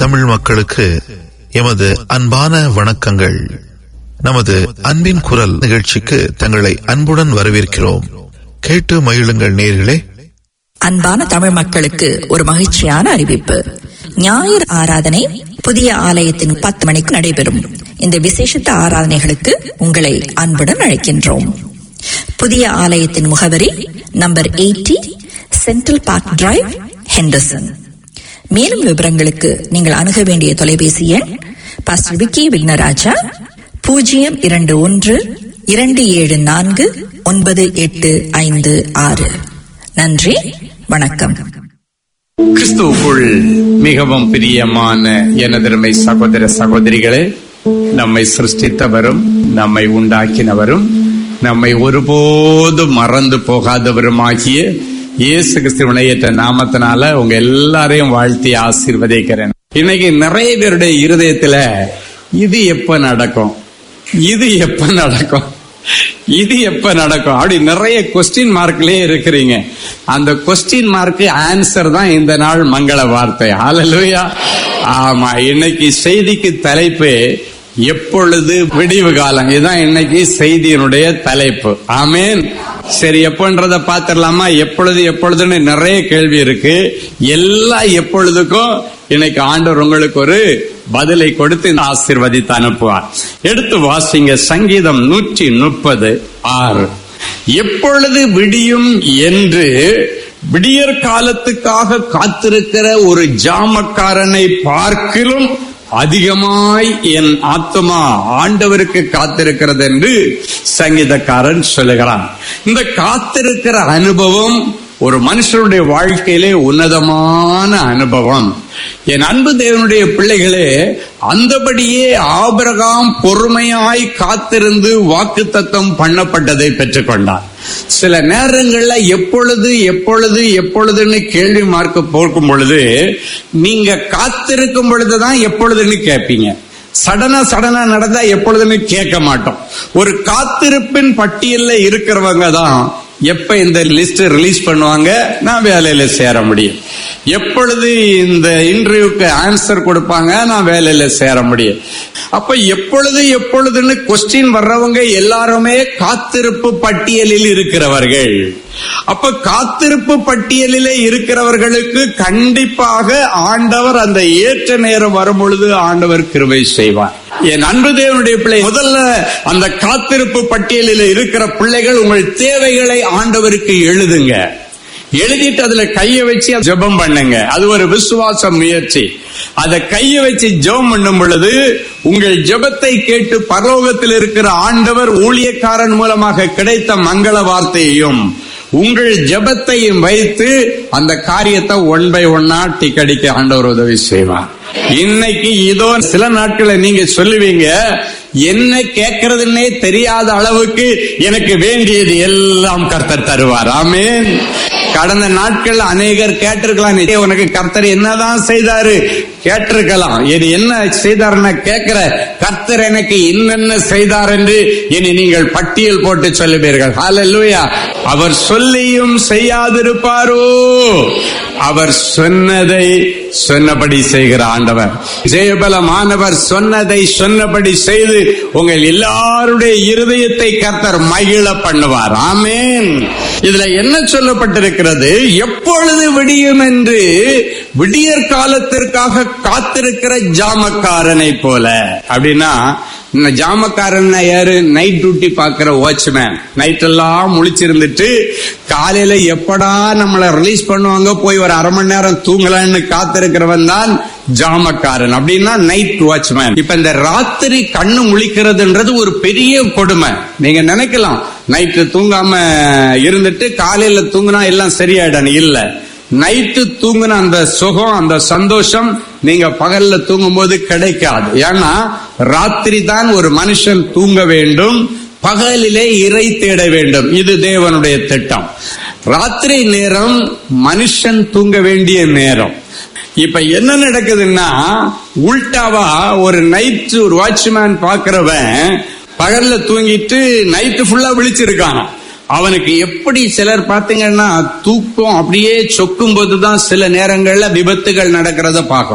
தமிழ் மக்களுக்கு எமது அன்பான வணக்கங்கள் நமது அன்பின் குரல் நிகழ்ச்சிக்கு தங்களை அன்புடன் வரவேற்கிறோம் கேட்டு மகிழுங்கள் நேர்களே அன்பான தமிழ் மக்களுக்கு ஒரு மகிழ்ச்சியான அறிவிப்பு ஞாயிறு ஆராதனை புதிய ஆலயத்தின் பத்து மணிக்கு நடைபெறும் இந்த விசேஷத்த ஆராதனைகளுக்கு உங்களை அன்புடன் அழைக்கின்றோம் புதிய ஆலயத்தின் முகவரி number eighty central park drive Henderson மேலும் விவரங்களுக்கு நீங்கள் அணுக வேண்டிய தொலைபேசி எண் பாஸ்டர் விக்கி விக்னராஜா பூஜ்ஜியம் இரண்டு ஒன்று இரண்டு ஏழு நான்கு ஒன்பது எட்டு ஐந்து ஆறு நன்றி வணக்கம் கிறிஸ்துவுக்குள் மிகவும் பிரியமான எனதருமை சகோதர சகோதரிகளே நம்மை சிருஷ்டித்தவரும் நம்மை உண்டாக்கினவரும் நம்மை ஒருபோதும் மறந்து போகாதவருமாகிய இயேசு கிறிஸ்துவனை ஏற்ற நாமத்தினால உங்க எல்லாரையும் வாழ்த்தி ஆசீர்வதிக்கிறேன் இன்னைக்கு நிறைய பேருடைய இருதயத்துல இது எப்ப நடக்கும் இது எப்ப நடக்கும் இது எப்ப நடக்கும் அப்படி நிறைய கொஸ்டின் மார்க்லயே இருக்கிறீங்க அந்த கொஸ்டின் மார்க் ஆன்சர் தான் இந்த நாள் மங்கள வார்த்தை ஹalleluya ஆமா இன்னைக்கு செய்திக்கு தலைப்பு எப்பொழுது விடிவு காலம் இதுதான் இன்னைக்கு செய்தியினுடைய தலைப்பு ஆமேன் சரி எப்பன்றத பாத்திரலாமா எப்பொழுது எப்பொழுதுன்னு நிறைய கேள்வி இருக்கு எல்லா எப்பொழுதுக்கும் இன்னைக்கு ஆண்டவர் உங்களுக்கு ஒரு பதிலை கொடுத்து ஆசீர்வதித்து அனுப்புவார் எடுத்து வாசிங்க சங்கீதம் நூற்றி முப்பது ஆறு எப்பொழுது விடியும் என்று விடியற் காலத்துக்காக காத்திருக்கிற ஒரு ஜாமக்காரனை பார்க்கிலும் அதிகமாய் என் ஆத்மா ஆண்டவருக்கு காத்திருக்கிறது என்று சங்கீதக்காரன் சொல்லுகிறான் இந்த காத்திருக்கிற அனுபவம் ஒரு மனுஷனுடைய வாழ்க்கையிலே உன்னதமான அனுபவம் என் அன்பு தேவனுடைய பிள்ளைகளே அந்தபடியே ஆபரகாம் பொறுமையாய் காத்திருந்து வாக்கு தத்தம் பண்ணப்பட்டதை பெற்றுக்கொண்டார் சில நேரங்கள்ல எப்பொழுது எப்பொழுது எப்பொழுதுன்னு கேள்வி மார்க்க போக்கும் பொழுது நீங்க காத்திருக்கும் பொழுதுதான் எப்பொழுதுன்னு கேட்பீங்க சடனா சடனா நடந்தா எப்பொழுதுன்னு கேட்க மாட்டோம் ஒரு காத்திருப்பின் பட்டியல்ல இருக்கிறவங்க தான் எப்ப இந்த லிஸ்ட் ரிலீஸ் பண்ணுவாங்க நான் வேலையில சேர முடியும் எப்பொழுது இந்த இன்டர்வியூக்கு ஆன்சர் கொடுப்பாங்க நான் வேலையில சேர முடியும் அப்ப எப்பொழுது எப்பொழுதுன்னு கொஸ்டின் வர்றவங்க எல்லாருமே காத்திருப்பு பட்டியலில் இருக்கிறவர்கள் அப்ப காத்திருப்பு பட்டியலிலே இருக்கிறவர்களுக்கு கண்டிப்பாக ஆண்டவர் அந்த ஏற்ற நேரம் வரும் பொழுது ஆண்டவர் கிருபை செய்வார் என் அன்பு தேவனுடைய பிள்ளை முதல்ல அந்த காத்திருப்பு பட்டியலில் இருக்கிற பிள்ளைகள் உங்கள் தேவைகளை ஆண்டவருக்கு எழுதுங்க எழுதிட்டு அதுல கைய வச்சு ஜெபம் பண்ணுங்க அது ஒரு விசுவாச முயற்சி அதை கைய வச்சு ஜெபம் பண்ணும் பொழுது உங்கள் ஜெபத்தை கேட்டு பரலோகத்தில் இருக்கிற ஆண்டவர் ஊழியக்காரன் மூலமாக கிடைத்த மங்கள வார்த்தையையும் உங்கள் ஜெபத்தையும் வைத்து அந்த காரியத்தை ஒன் பை ஒன்னா டிக்கடிக்க ஆண்டவர் உதவி செய்வார் இன்னைக்கு இதோ சில நாட்களை நீங்க சொல்லுவீங்க என்ன கேட்கறதுன்னே தெரியாத அளவுக்கு எனக்கு வேண்டியது எல்லாம் கர்த்தர் தருவார் ஆமேன் கடந்த நாட்கள் அநேகர் கேட்டிருக்கலாம் "ஏய், உனக்கு கர்த்தர் என்னதான் செய்தாரு கேட்டிருக்கலாம் இது என்ன செய்தாருன்னு கேட்கிற கர்த்தர் எனக்கு என்னென்ன செய்தார் என்று இனி நீங்கள் பட்டியல் போட்டு சொல்லுவீர்கள் ஹalleluya அவர் சொல்லியும் செய்யாதிருப்பாரோ அவர் சொன்னதை சொன்னபடி செய்கிற ஆண்டவர் ஜெயபலமானவர் சொன்னதை சொன்னபடி செய்து உங்கள் எல்லாருடைய இருதயத்தை கர்த்தர் மகிழ பண்ணுவார் ஆமேன் இதுல என்ன சொல்லப்பட்டிருக்கிறது எப்பொழுது விடியும் என்று விடியற் காலத்திற்காக காத்திருக்கிற ஜாமக்காரனை போல அப்படின்னா இந்த ஜாமக்காரன் யாரு நைட் டியூட்டி பாக்குற வாட்ச்மேன் நைட் எல்லாம் முழிச்சிருந்துட்டு காலையில எப்படா நம்மளை ரிலீஸ் பண்ணுவாங்க போய் ஒரு அரை மணி நேரம் தூங்கலான்னு காத்திருக்கிறவன் தான் ஜாமக்காரன் அப்படின்னா நைட் வாட்ச்மேன் இப்ப இந்த ராத்திரி கண்ணு முழிக்கிறதுன்றது ஒரு பெரிய கொடுமை நீங்க நினைக்கலாம் நைட்டு தூங்காம இருந்துட்டு காலையில தூங்கினா எல்லாம் சரியாயிடும் இல்ல நைட்டு தூங்கின அந்த சுகம் அந்த சந்தோஷம் நீங்க பகல்ல தூங்கும் போது கிடைக்காது ஏன்னா ராத்திரி தான் ஒரு மனுஷன் தூங்க வேண்டும் பகலிலே இறை தேட வேண்டும் இது தேவனுடைய திட்டம் ராத்திரி நேரம் மனுஷன் தூங்க வேண்டிய நேரம் இப்ப என்ன நடக்குதுன்னா உல்டாவா ஒரு நைட் ஒரு வாட்ச்மேன் பாக்குறவன் பகல்ல தூங்கிட்டு நைட்டு ஃபுல்லா விழிச்சிருக்கான் அவனுக்கு எப்படி சிலர் பாத்தீங்கன்னா தூக்கம் அப்படியே சொக்கும் போதுதான் சில நேரங்கள்ல விபத்துகள் நடக்கிறத பார்க்கணும்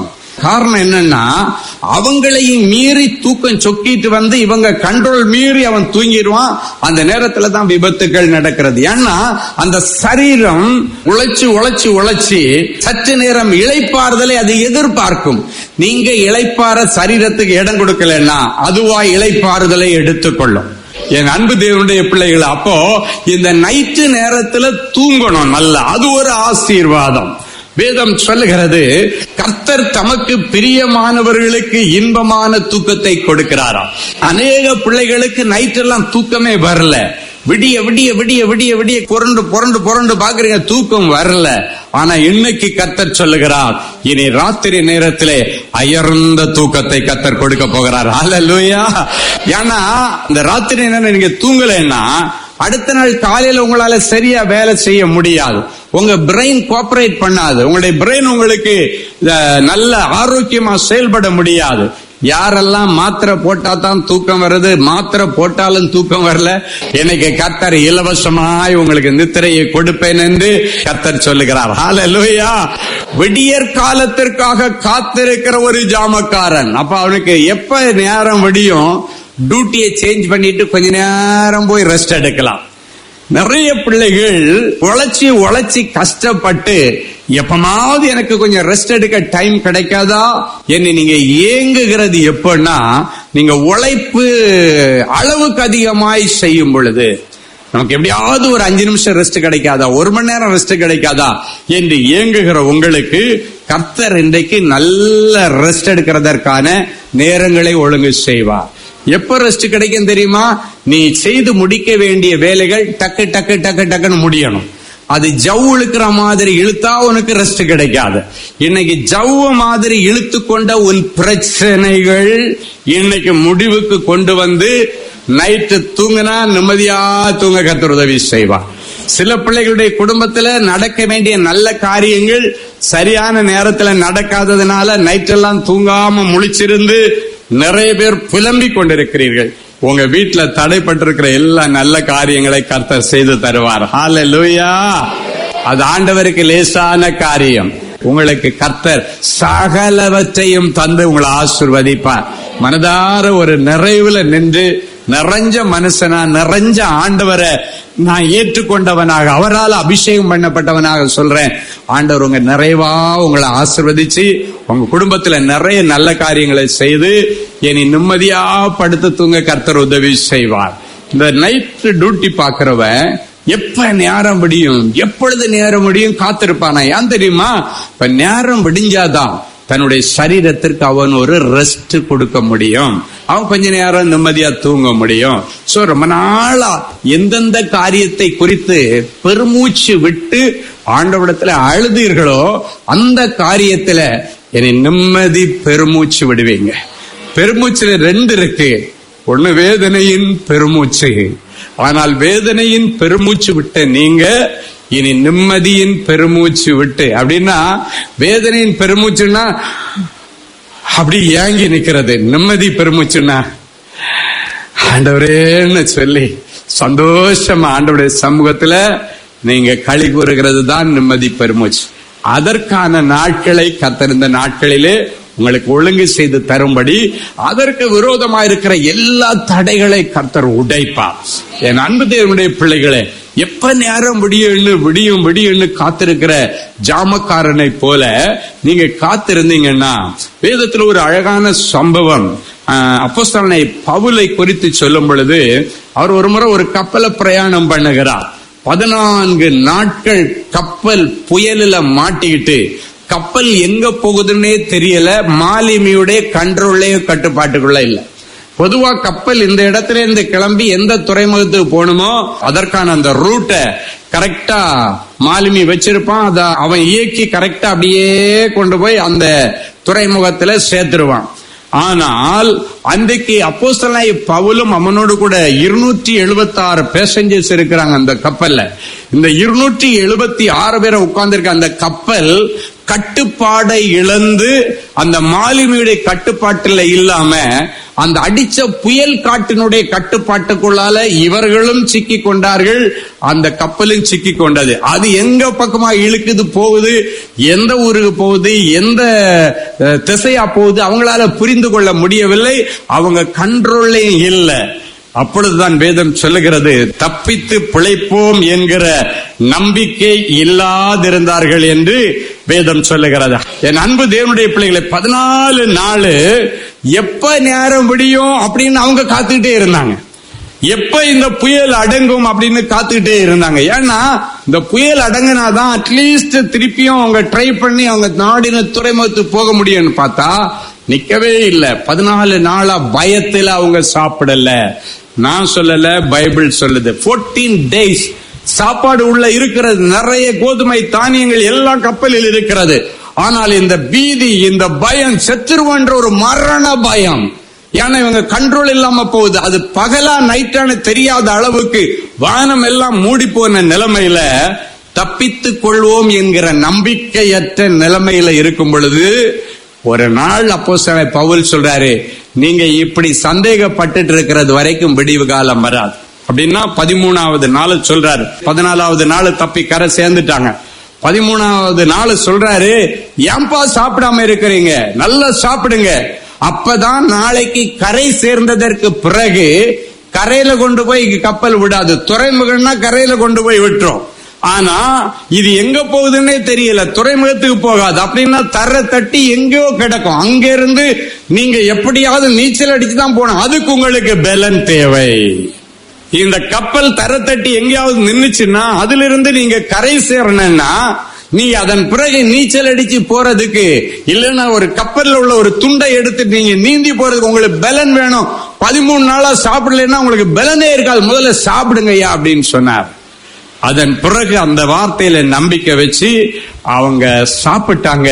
காரணம் என்னன்னா அவங்களையும் மீறி தூக்கம் சொக்கிட்டு வந்து இவங்க கண்ட்ரோல் மீறி அவன் தூங்கிடுவான் அந்த நேரத்துல தான் விபத்துகள் நடக்கிறது ஏன்னா அந்த சரீரம் உழைச்சு உழைச்சு உழைச்சி சற்று நேரம் இளைப்பாறுதலை அது எதிர்பார்க்கும் நீங்க இளைப்பாற சரீரத்துக்கு இடம் கொடுக்கலன்னா அதுவா இளைப்பாறுதலை எடுத்துக்கொள்ளும் என் அன்பு தேவனுடைய பிள்ளைகள் அப்போ இந்த நைட்டு நேரத்துல தூங்கணும் நல்லா அது ஒரு ஆசீர்வாதம் வேதம் சொல்லுகிறது கர்த்தர் தமக்கு பிரியமானவர்களுக்கு இன்பமான தூக்கத்தை கொடுக்கிறாராம் அநேக பிள்ளைகளுக்கு நைட்டெல்லாம் தூக்கமே வரல விடிய விடிய விடிய விடிய விடிய புரண்டு புரண்டு புரண்டு பாக்குறீங்க தூக்கம் வரல ஆனா இன்னைக்கு கத்தர் சொல்லுகிறார் இனி ராத்திரி நேரத்திலே அயர்ந்த தூக்கத்தை கத்தர் கொடுக்க போகிறார் அல்லேலூயா ஏன்னா இந்த ராத்திரி நேரம் நீங்க தூங்கலைன்னா அடுத்த நாள் காலையில உங்களால சரியா வேலை செய்ய முடியாது உங்க பிரெயின் கோஆபரேட் பண்ணாது உங்களுடைய பிரெயின் உங்களுக்கு அஹ், நல்ல ஆரோக்கியமா செயல்பட முடியாது யாரெல்லாம் மாத்திரை போட்டா தான் தூக்கம் வருது மாத்திரை போட்டாலும் தூக்கம் வரல எனக்கு கத்தர் இலவசமாய் உங்களுக்கு நித்திரையை கொடுப்பேன் என்று கத்தர் சொல்லுகிறார் ஹalleluya விடியற் காலத்திற்காக காத்திருக்கிற ஒரு ஜாமக்காரன் அப்ப அவனுக்கு எப்ப நேரம் விடியும் டியூட்டியை சேஞ்ச் பண்ணிட்டு கொஞ்ச நேரம் போய் ரெஸ்ட் எடுக்கலாம் நிறைய பிள்ளைகள் உழைச்சி உழைச்சி கஷ்டப்பட்டு எப்பமாவது எனக்கு கொஞ்சம் ரெஸ்ட் எடுக்க டைம் கிடைக்காதா என்று நீங்க ஏங்குகிறது எப்பன்னா நீங்க உழைப்பு அளவுக்கு அதிகமாய் செய்யும் பொழுது நமக்கு எப்படியாவது ஒரு அஞ்சு நிமிஷம் ரெஸ்ட் கிடைக்காதா ஒரு மணி நேரம் ரெஸ்ட் கிடைக்காதா என்று ஏங்குகிற உங்களுக்கு கர்த்தர் இன்றைக்கு நல்ல ரெஸ்ட் எடுக்கிறதற்கான நேரங்களை ஒழுங்கு செய்வார் எப்ப ரெஸ்ட் கிடைக்கும் தெரியுமா நீ செய்து முடிக்க வேண்டிய வேலைகள் டக்கு டக்கு டக்கு டக்குன்னு முடியணும் அது ஜவ் இழுக்கிற மாதிரி இழுத்தா உனக்கு ரெஸ்ட் கிடைக்காது இன்னைக்கு ஜவ்வு மாதிரி இழுத்து கொண்ட உன் பிரச்சனைகள் இன்னைக்கு முடிவுக்கு கொண்டு வந்து நைட்டு தூங்கினா நிம்மதியா தூங்க கத்தர் உதவி செய்வார் சில பிள்ளைகளுடைய குடும்பத்துல நடக்க வேண்டிய நல்ல காரியங்கள் சரியான நேரத்துல நடக்காததுனால நைட்டெல்லாம் தூங்காம முழிச்சிருந்து நிறைய பேர் புலம்பிக் கொண்டிருக்கிறீர்கள் உங்க வீட்டுல தடைப்பட்டிருக்கிற எல்லா நல்ல காரியங்களை கர்த்தர் செய்து தருவார் ஹalleluya அது ஆண்டவருக்கு லேசான காரியம் உங்களுக்கு கர்த்தர் சகலவற்றையும் தந்து உங்களை ஆசிர்வதிப்பார் மனதார ஒரு நிறைவுல நின்று நிறைஞ்ச மனுஷனா நிறைஞ்ச ஆண்டவரை நான் ஏற்றுக்கொண்டவனாக அவரால் அபிஷேகம் பண்ணப்பட்டவனாக சொல்றேன் ஆண்டவர் உங்க நிறைவா உங்களை ஆசிர்வதிச்சு உங்க குடும்பத்துல நிறைய நல்ல காரியங்களை செய்து இனி நிம்மதியா படுத்து தூங்க கர்த்தர் உதவி செய்வார் இந்த நைட் டியூட்டி பாக்குறவன் எப்ப நேரம் விடியும் எப்பொழுது நேரம் விடியும் காத்திருப்பானா ஏன் தெரியுமா இப்ப நேரம் விடிஞ்சாதான் தன்னுடைய சரீரத்திற்கு அவன் ஒரு ரெஸ்ட் கொடுக்க முடியும் அவன் கொஞ்ச நேரம் நிம்மதியா தூங்க முடியும் சோ ரொம்ப நாளா எந்தெந்த காரியத்தை குறித்து பெருமூச்சு விட்டு ஆண்டவிடத்துல அழுதீர்களோ அந்த காரியத்துல என்னை நிம்மதி பெருமூச்சு விடுவீங்க பெருமூச்சுல ரெண்டு இருக்கு ஒண்ணு வேதனையின் பெருமூச்சு ஆனால் வேதனையின் பெருமூச்சு விட்ட நீங்க இனி நிம்மதியின் பெருமூச்சு விட்டு அப்படின்னா வேதனையின் பெருமூச்சுன்னா அப்படி ஏங்கி நிக்கிறது நிம்மதி பெருமூச்சுன்னா ஆண்டவரேன்னு சொல்லி சந்தோஷமா ஆண்டவருடைய சமூகத்துல நீங்க களி கூறுகிறது தான் நிம்மதி பெருமூச்சு அதற்கான நாட்களை கத்தறிந்த நாட்களிலே உங்களுக்கு ஒழுங்கு செய்து தரும்படி அதற்கு விரோதமா இருக்கிற எல்லா தடைகளை கர்த்தர் உடைப்பார் என் அன்பு தேவனுடைய பிள்ளைகளே எப்ப நேரம் விடியும்னு விடியும் விடியும்னு காத்திருக்கிற ஜாமக்காரனை போல நீங்க காத்திருந்தீங்கன்னா வேதத்துல ஒரு அழகான சம்பவம் அப்போஸ்தலனை பவுலை குறித்து சொல்லும் பொழுது அவர் ஒரு முறை ஒரு கப்பலை பிரயாணம் பண்ணுகிறார் பதினான்கு நாட்கள் கப்பல் புயலில மாட்டிக்கிட்டு கப்பல் எங்க போகுதுன்னே தெரியல மாலுமியுடைய கண்ட்ரோல்லையோ கட்டுப்பாட்டுக்குள்ள இல்ல பொதுவா கப்பல் இந்த இடத்துல இருந்து கிளம்பி எந்த துறைமுகத்துக்கு போகணுமோ அதற்கான அந்த ரூட்டை கரெக்டா மாலுமி வச்சிருப்பான் அத அவன் இயக்கி கரெக்டா அப்படியே கொண்டு போய் அந்த துறைமுகத்துல சேர்த்துருவான் ஆனால் அன்றைக்கு அப்போஸ்தலனாய் பவுலும் அவனோடு கூட இருநூற்றி எழுபத்தி ஆறு பேசஞ்சர்ஸ் இருக்கிறாங்க அந்த கப்பல்ல இந்த இருநூற்றி எழுபத்தி ஆறு பேரை உட்கார்ந்திருக்க அந்த கப்பல் கட்டுப்பாடை இழந்து அந்த மாலுமியுடைய கட்டுப்பாட்டுல இல்லாம அந்த அடிச்ச புயல் காட்டினுடைய கட்டுப்பாட்டுக்குள்ளால இவர்களும் சிக்கி கொண்டார்கள் அந்த கப்பலும் சிக்கி கொண்டது அது எங்க பக்கமா இழுக்குது போகுது எந்த ஊருக்கு போகுது எந்த அஹ், திசையா போகுது அவங்களால புரிந்து கொள்ள முடியவில்லை அவங்க கண்ட்ரோல்லையும் இல்லை அப்பொழுதுதான் வேதம் சொல்லுகிறது தப்பித்து பிழைப்போம் என்கிற நம்பிக்கை இல்லாதிருந்தார்கள் என்று வேதம் சொல்லுகிறது என் அன்பு தேவனுடைய பிள்ளைகளை பதினாலு நாள் எப்ப நேரம் விடியும் அப்படின்னு அவங்க காத்துக்கிட்டே இருந்தாங்க எப்ப இந்த புயல் அடங்கும் அப்படின்னு காத்துக்கிட்டே இருந்தாங்க ஏன்னா இந்த புயல் அடங்கினாதான் அட்லீஸ்ட் திருப்பியும் அவங்க ட்ரை பண்ணி அவங்க நாடின துறைமுகத்துக்கு போக முடியும்னு பார்த்தா நிக்கவே இல்லை பதினாலு நாளா பயத்துல அவங்க சாப்பிடல நான் சொல்லல பைபிள் சொல்லுது 14 டேஸ் சாப்பாடு உள்ள இருக்கிறது நிறைய கோதுமை தானியங்கள் எல்லாம் கப்பலில் இருக்கிறது ஆனால் இந்த பீதி இந்த பயம் செத்துருவன்ற ஒரு மரண பயம் ஏன்னா இவங்க கண்ட்ரோல் இல்லாம போகுது அது பகலா நைட்டான தெரியாத அளவுக்கு வானம் எல்லாம் மூடி போன நிலைமையில தப்பித்துக் கொள்வோம் என்கிற நம்பிக்கையற்ற நிலைமையில இருக்கும் பொழுது ஒரு நாள் அப்போ பவுல் சொல்றாரு நீங்க இப்படி சந்தேகப்பட்டுட்டு இருக்கிறது வரைக்கும் விடிவு காலம் வராது அப்படின்னா பதிமூணாவது நாள் சொல்றாரு பதினாலாவது நாள் தப்பி கரை சேர்ந்துட்டாங்க பதிமூணாவது நாள் சொல்றாரு ஏன்பா சாப்பிடாம இருக்கிறீங்க நல்லா சாப்பிடுங்க அப்பதான் நாளைக்கு கரை சேர்ந்ததற்கு பிறகு கரையில கொண்டு போய் கப்பல் விடாது துறைமுகம்னா கரையில கொண்டு போய் விட்டுரும் ஆனா இது எங்க போகுதுன்னே தெரியல துறைமுகத்துக்கு போகாது அப்படின்னா தர தட்டி எங்கேயோ கிடக்கும் அங்க இருந்து நீங்க எப்படியாவது நீச்சல் அடிச்சு தான் போகணும் அதுக்கு உங்களுக்கு பலன் தேவை இந்த கப்பல் தர தட்டி எங்கேயாவது நின்னுச்சுன்னா அதுல இருந்து நீங்க கரை சேரணும்னா நீ அதன் பிறகு நீச்சல் அடிச்சு போறதுக்கு இல்லைன்னா ஒரு கப்பல்ல உள்ள ஒரு துண்டை எடுத்து நீங்க நீந்தி போறதுக்கு உங்களுக்கு பலன் வேணும் பதிமூணு நாளா சாப்பிடலன்னா உங்களுக்கு பலனே இருக்காது முதல்ல சாப்பிடுங்கய்யா அப்படின்னு சொன்னார் அதன் பிறகு அந்த வார்த்தையில நம்பிக்கை வச்சு அவங்க சாப்பிட்டாங்க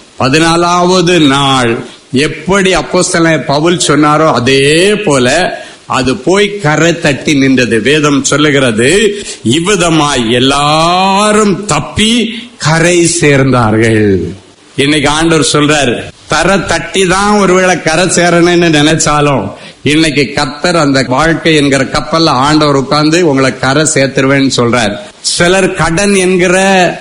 பதினாலாவது நாள் எப்படி அப்போஸ்தலன் பவுல் சொன்னாரோ அதே போல அது போய் கரை தட்டி நின்றது வேதம் சொல்லுகிறது இவ்விதமாய் எல்லாரும் தப்பி கரை சேர்ந்தார்கள் இன்னைக்கு ஆண்டவர் சொல்றாரு தர தட்டி தான் ஒருவேளை கரை சேரணும்னு நினைச்சாலும் இன்னைக்கு கத்தர் அந்த வாழ்க்கை என்கிற கப்பல்ல ஆண்டவர் உட்கார்ந்து உங்களை கரை சேர்த்துருவேன்னு சொல்றார் சிலர் கடன் என்கிற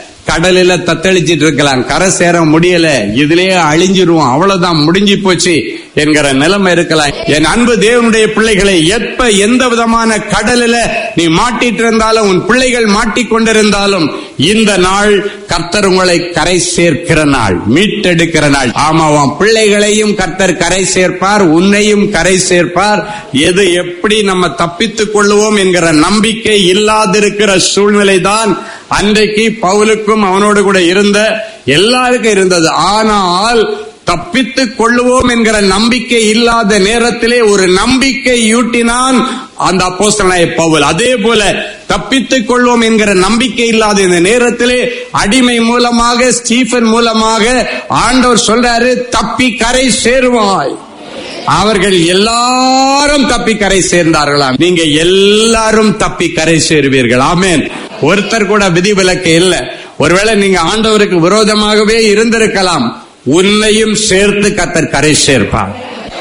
கடலில தத்தளிச்சிட்டு இருக்கலாம் கரை சேர முடியல இதுலயே அழிஞ்சிருவோம் அவ்வளவுதான் முடிஞ்சு போச்சு என்கிற நிலைமை இருக்கலாம் என் அன்பு தேவனுடைய பிள்ளைகளை எப்ப எந்த விதமான கடலில நீ மாட்டிட்டு இருந்தாலும் உன் பிள்ளைகள் மாட்டிக்கொண்டிருந்தாலும் இந்த நாள் கர்த்தர் உங்களை கரை சேர்க்கிற நாள் மீட்டெடுக்கிற நாள் ஆமா உன் பிள்ளைகளையும் கர்த்தர் கரை சேர்ப்பார் உன்னையும் கரை சேர்ப்பார் எது எப்படி நம்ம தப்பித்துக் கொள்ளுவோம் என்கிற நம்பிக்கை இல்லாதிருக்கிற சூழ்நிலை தான் அன்றைக்கு பவுலுக்கும் அவனோடு கூட இருந்த எல்லாருக்கும் இருந்தது ஆனால் தப்பித்துக் கொள்ளுவோம் என்கிற நம்பிக்கை இல்லாத நேரத்திலே ஒரு நம்பிக்கை யூட்டினான் அந்த அப்போஸ்தலனாய பவுல் அதே போல தப்பித்துக் கொள்வோம் என்கிற நம்பிக்கை இல்லாத இந்த நேரத்திலே அடிமை மூலமாக ஸ்டீஃபன் மூலமாக ஆண்டவர் சொல்றாரு தப்பி கரை சேருவாய் அவர்கள் எல்லாரும் தப்பி கரை சேர்ந்தார்களாம் நீங்க எல்லாரும் தப்பி கரை சேருவீர்கள் ஆமென் ஒருத்தர் கூட விதிவிலக்கு இல்ல ஒருவேளை நீங்க ஆண்டவருக்கு விரோதமாகவே இருந்திருக்கலாம் உன்னையும் சேர்த்து கத்தர் கரை சேர்ப்பார்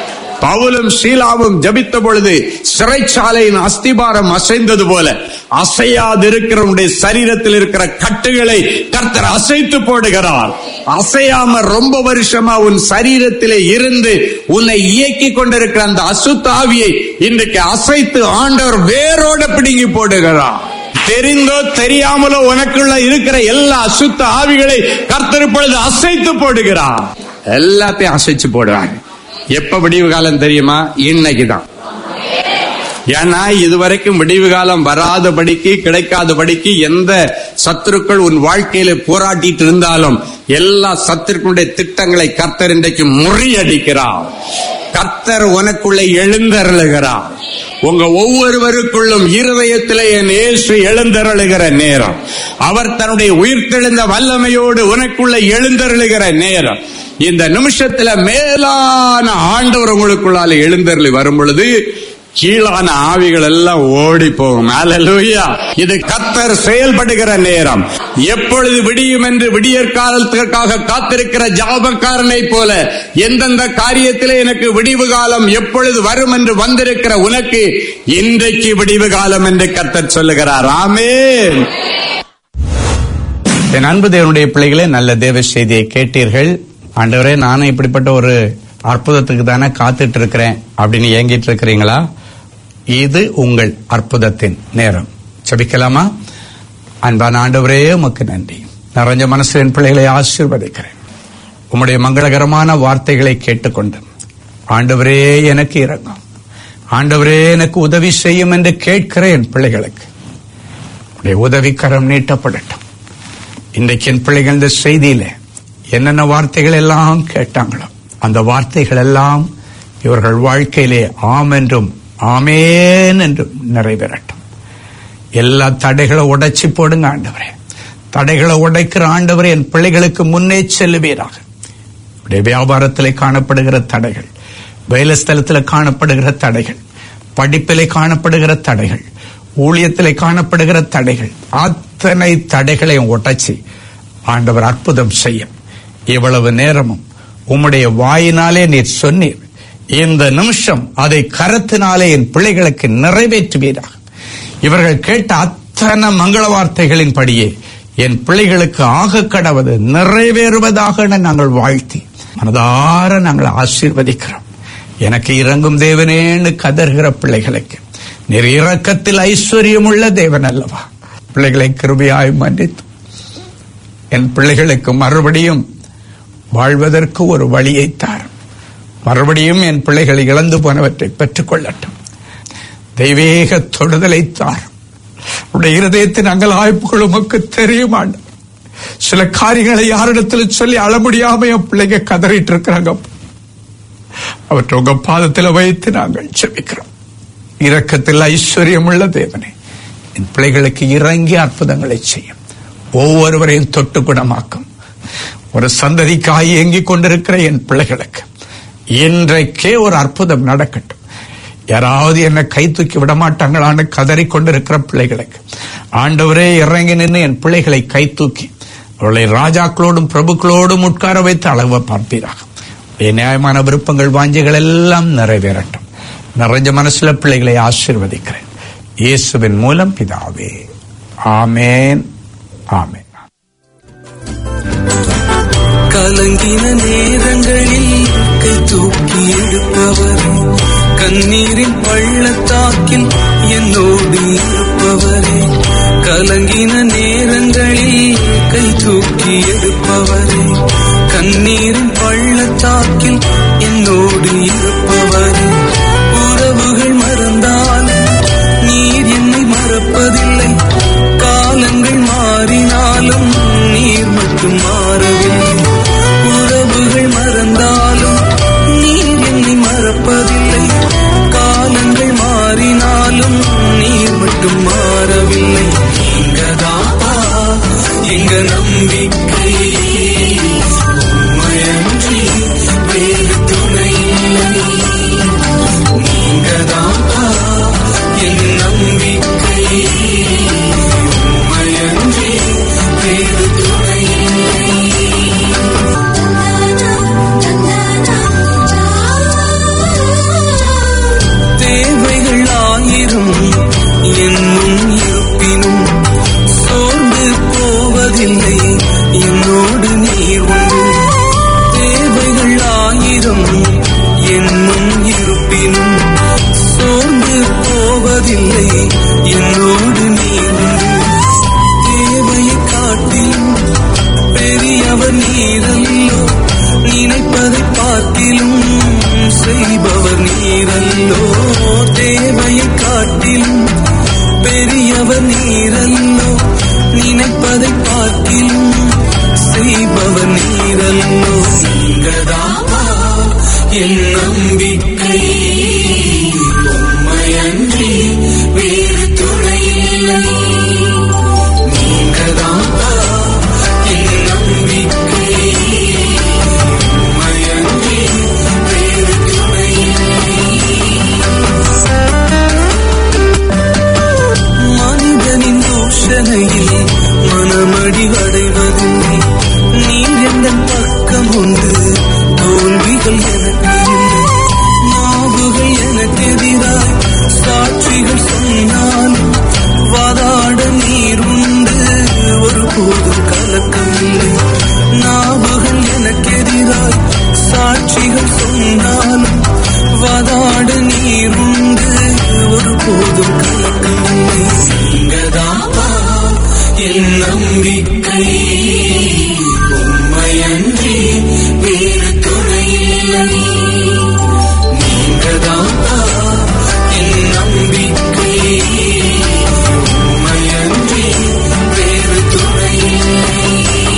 பவுலும் சீலாவும் ஜபித்த பொழுது சிறைச்சாலையின் அஸ்திபாரம் அசைந்தது போல அசையாதிருக்கிறவனுடைய சரீரத்தில் இருக்கிற கட்டுகளை கர்த்தர் அசைத்து போடுகிறார் அசையாம ரொம்ப வருஷமா உன் சரீரத்திலே இருந்து உன்னை இயக்கி கொண்டிருக்கிற அந்த அசுத்தாவியை இன்றைக்கு அசைத்து ஆண்டவர் வேரோட பிடுங்கி போடுகிறார் தெரிந்தோ தெரியாமலோ உனக்குள்ள இருக்கிற எல்லா அசுத்த ஆவிகளை கர்த்தர் இப்பொழுது அசைத்து போடுகிறார் எல்லாத்தையும் அசைச்சு போடுறாங்க எப்ப விடிவு காலம் தெரியுமா இன்னைக்குதான் ஏன்னா இதுவரைக்கும் விடிவு காலம் வராதபடிக்கு கிடைக்காதபடிக்கு எந்த சத்துருக்கள் உன் வாழ்க்கையில போராட்டிட்டு இருந்தாலும் எல்லா சத்துருக்களுடைய திட்டங்களை கர்த்தர் இன்றைக்கு முறியடிக்கிறார் கர்த்தர் உனக்குள்ள எழுந்தருளுகிறார் உங்க ஒவ்வொருவருக்குள்ளும் இருதயத்திலே என் இயேசு எழுந்தருளுகிற நேரம் அவர் தன்னுடைய உயிர்த்தெழுந்த வல்லமையோடு உனக்குள்ள எழுந்தருளுகிற நேரம் இந்த நிமிஷத்துல மேலான ஆண்டவர் உங்களுக்குள்ளால எழுந்தருளி வரும் பொழுது கீழான ஆவிகள் எல்லாம் ஓடி போகும் அல்லேலூயா இது கத்தர் செயல்படுகிற நேரம் எப்பொழுது விடியும் என்று விடியற் காலத்திற்காக காத்திருக்கிற ஜாபக்காரனை போல எந்தெந்த காரியத்திலே எனக்கு விடிவு காலம் எப்பொழுது வரும் என்று வந்திருக்கிற உனக்கு இன்றைக்கு விடிவு காலம் என்று கத்தர் சொல்லுகிறார் ஆமென் என் அன்பு தேவனுடைய பிள்ளைகளே நல்ல தேவ செய்தியை கேட்டீர்கள் ஆண்டவரே நானும் இப்படிப்பட்ட ஒரு அற்புதத்துக்கு தானே காத்துட்டு இருக்கிறேன் அப்படின்னு ஏங்கிட்டு இருக்கிறீங்களா இது உங்கள் அற்புதத்தின் நேரம் செபிக்கலாமா அன்பான ஆண்டவரே உமக்கு நன்றி நிறைஞ்ச மனசு என் பிள்ளைகளை ஆசீர்வதிக்கிறேன் உம்முடைய மங்களகரமான வார்த்தைகளை கேட்டுக்கொண்டு ஆண்டவரே எனக்கு இறங்கும் ஆண்டவரே எனக்கு உதவி செய்யும் என்று கேட்கிற என் பிள்ளைகளுக்கு உடைய உதவிக்கரம் நீட்டப்படட்டும் இன்றைக்கு என் பிள்ளைகள் இந்த செய்தியில என்னென்ன வார்த்தைகள் எல்லாம் கேட்டாங்களோ அந்த வார்த்தைகள் எல்லாம் இவர்கள் வாழ்க்கையிலே ஆம் என்றும் ஆமேன் என்றும் நிறைவேறட்டும் எல்லா தடைகளை உடைச்சி போடுங்க ஆண்டவரே தடைகளை உடைக்கிற ஆண்டவரே என் பிள்ளைகளுக்கு முன்னே செல்லுவீராக உடைய வியாபாரத்திலே காணப்படுகிற தடைகள் வேலைஸ்தலத்தில் காணப்படுகிற தடைகள் படிப்பிலே காணப்படுகிற தடைகள் ஊழியத்திலே காணப்படுகிற தடைகள் அத்தனை தடைகளையும் உடைச்சி ஆண்டவர் அற்புதம் செய்யும் இவ்வளவு நேரமும் உம்முடைய வாயினாலே நீர் சொன்னீர் இந்த நிமிஷம் அதை கரத்தினாலே என் பிள்ளைகளுக்கு நிறைவேற்றுவீராக இவர்கள் கேட்ட அத்தனை மங்கள வார்த்தைகளின் படியே என் பிள்ளைகளுக்கு ஆக கடவது நிறைவேறுவதாக என நாங்கள் வாழ்த்தி மனதார நாங்கள் ஆசீர்வதிக்கிறோம் எனக்கு இறங்கும் தேவனேன்னு கதறுகிற பிள்ளைகளுக்கு நீர் இரக்கத்தில் ஐஸ்வர்யம் உள்ள தேவன் அல்லவா பிள்ளைகளை கிருபையாய் மன்னித்து என் பிள்ளைகளுக்கு மறுபடியும் வாழ்வதற்கு ஒரு வழியை தாரும் மறுபடியும் என் பிள்ளைகள் இழந்து போனவற்றை பெற்றுக் கொள்ளட்டும் தெய்வீக தொடுதலை தாரும் உடைய இருதயத்தின் அங்கலாய்ப்புகள் உமக்கு தெரியும் ஆண்டவர். சில காரியங்களை யாரிடத்தில் சொல்லி அழ முடியாம என் பிள்ளைங்க கதறிட்டு இருக்கிறாங்க அவற்றை உங்க பாதத்தில் வைத்து நாங்கள் செபிக்கிறோம் இரக்கத்தில் ஐஸ்வர்யம் உள்ள தேவனே என் பிள்ளைகளுக்கு இறங்கி அற்புதங்களை செய்யும் ஒவ்வொருவரையும் தொட்டு குணமாக்கும் ஒரு சந்ததிக்காய் ஏங்கிக் கொண்டிருக்கிற என் பிள்ளைகளுக்கு இன்றைக்கே ஒரு அற்புதம் நடக்கட்டும் யாராவது என்னை கை தூக்கி விட மாட்டாங்களான்னு கதறி கொண்டிருக்கிற பிள்ளைகளுக்கு ஆண்டவரே இறங்கி நின்று என் பிள்ளைகளை கை தூக்கி அவர்களை ராஜாக்களோடும் பிரபுக்களோடும் உட்கார வைத்து அளவ பார்ப்பீராக உடைய நியாயமான விருப்பங்கள் வாஞ்சிகள் எல்லாம் நிறைவேறட்டும் நிறைஞ்ச மனசுல பிள்ளைகளை ஆசீர்வதிக்கிறேன் இயேசுவின் மூலம் பிதாவே ஆமேன் ஆமேன் கலங்கின நேரங்களில் கை தூக்கி எடுப்பவரே கண்ணீரின் பள்ளத்தாக்கில் என்னோடு இருப்பவரே கலங்கின நேரங்களில் கை தூக்கி எடுப்பவரே கண்ணீரின் பள்ளத்தாக்கில் என்னோடு இருப்பவரே உறவுகள் மறந்தாலும் நீர் என்னை மறப்பதில்லை காலங்கள் மாறினாலும் நீர் மட்டும் மாறவில்லை உறவுகள் மறந்தாலும் நீர் என்னை மறப்பதில்லை காலங்கள் மாறினாலும் நீர் மட்டும் மாறவில்லை எங்கதாப்பா எங்க நம்பிக்கை உண்மையன்றி வேறு துணை இல்லை நீங்கதாப்பா என் நம்பிக்கை உண்மையன்றி வேறு துணை இல்லை நம்பிக்கை உண்மையன்றி வேறு துணையில்லை நீங்கதான் என் நம்பிக்கை உண்மையன்றி வேறு துணையில்லை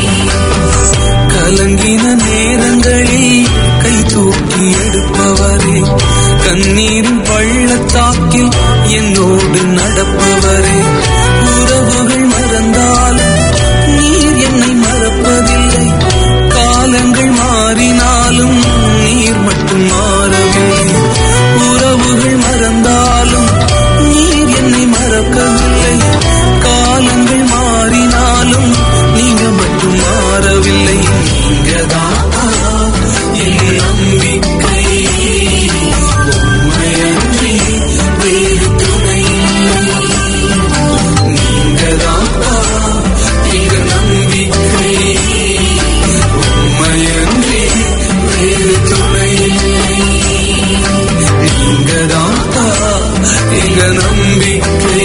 கலங்கின நேரங்களில் கை தூக்கி எடுப்பவரே கண்ணீரின் பள்ளத்தாக்கில் என்னோடு நடப்பவரே உறவுகள் மறந்தாலும் நீர் என்னை மறப்பதில்லை காலங்கள் மாறினாலும் நீர் மட்டும் மாறவில்லை உறவுகள் மறந்தாலும் நீர் என்னை மறக்கவில்லை காலங்கள் மாறினாலும் நீங்க மட்டும் மாறவில்லை நீங்கதான் என் நம்பிக்கை உண்மையன்றி வேறு துணையில்லை நீங்கதான் எங்க நம்பிக்கை உண்மையன்றி வேறு துணையில்லை நீங்கதான் எங்க நம்பிக்கை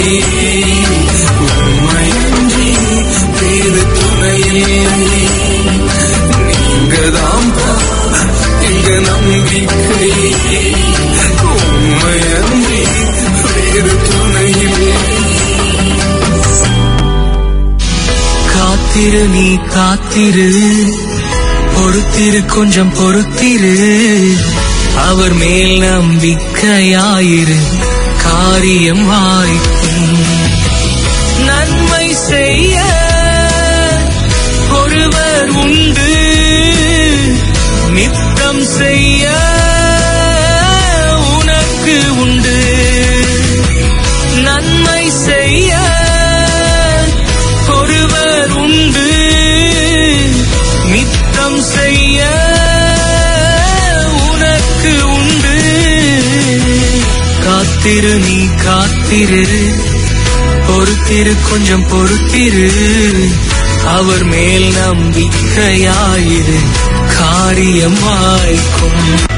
உண்மையன்றி வேறு துணையில்லை நீங்கதான் எங்க நம்பிக்கை உண்மையன்றி வேறு துணையில்லை காத்திரு நீ காத்திரு பொறுத்திரு கொஞ்சம் பொறுத்திரு அவர் மேல் நம்பிக்கையாயிரு காரியம் வாய்க்கும் நன்மை செய்ய ஒருவர் உண்டு நித்தம் செய்ய உனக்கு உண்டு நன்மை செய்ய ஒருவர் உண்டு நித்தம் செய்ய உனக்கு உண்டு காத்திரு நீ காத்திரு பொறுத்திரு கொஞ்சம் பொறுத்திரு அவர் மேல் நம்பிக்கையாயிரு காரியம் வாய்க்கும்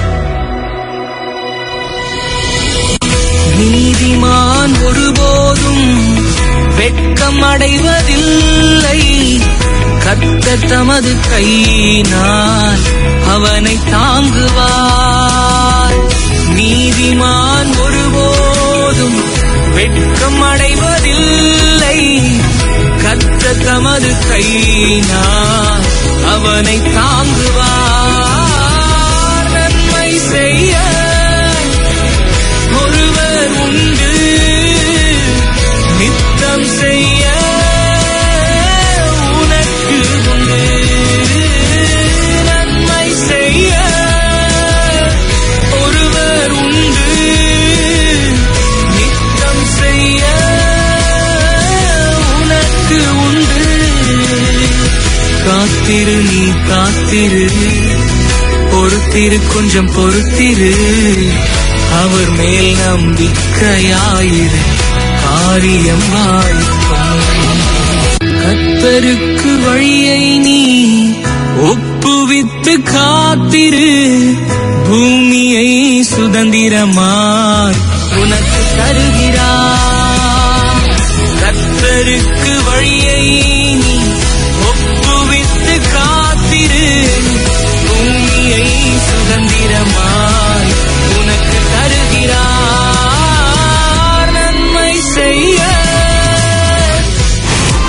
நீதிமான் ஒருபோதும் வெட்கம் அடைவதில்லை கத்த தமது கையினால் அவனை தாங்குவார் நீதிமான் ஒருபோதும் வெட்கம் அடைவதில்லை கத்த தமது கையினால் அவனை தாங்குவார் நன்மை செய்ய ஒருவர் உண்டு நித்தம் செய்ய உனக்கு உண்டு நன்மை செய்ய ஒருவர் உண்டு நித்தம் செய்ய உனக்கு உண்டு காத்திரு நீ காத்திரு பொறுத்திரு கொஞ்சம் பொறுத்திரு அவர் மேல் நம்பிக்கையாயிரு காரியம் வாய்க்கும் கத்தருக்கு வழியை நீ ஒப்புவித்து காத்திரு பூமியை சுதந்திரமாய் உனக்கு தருகிறார் கத்தருக்கு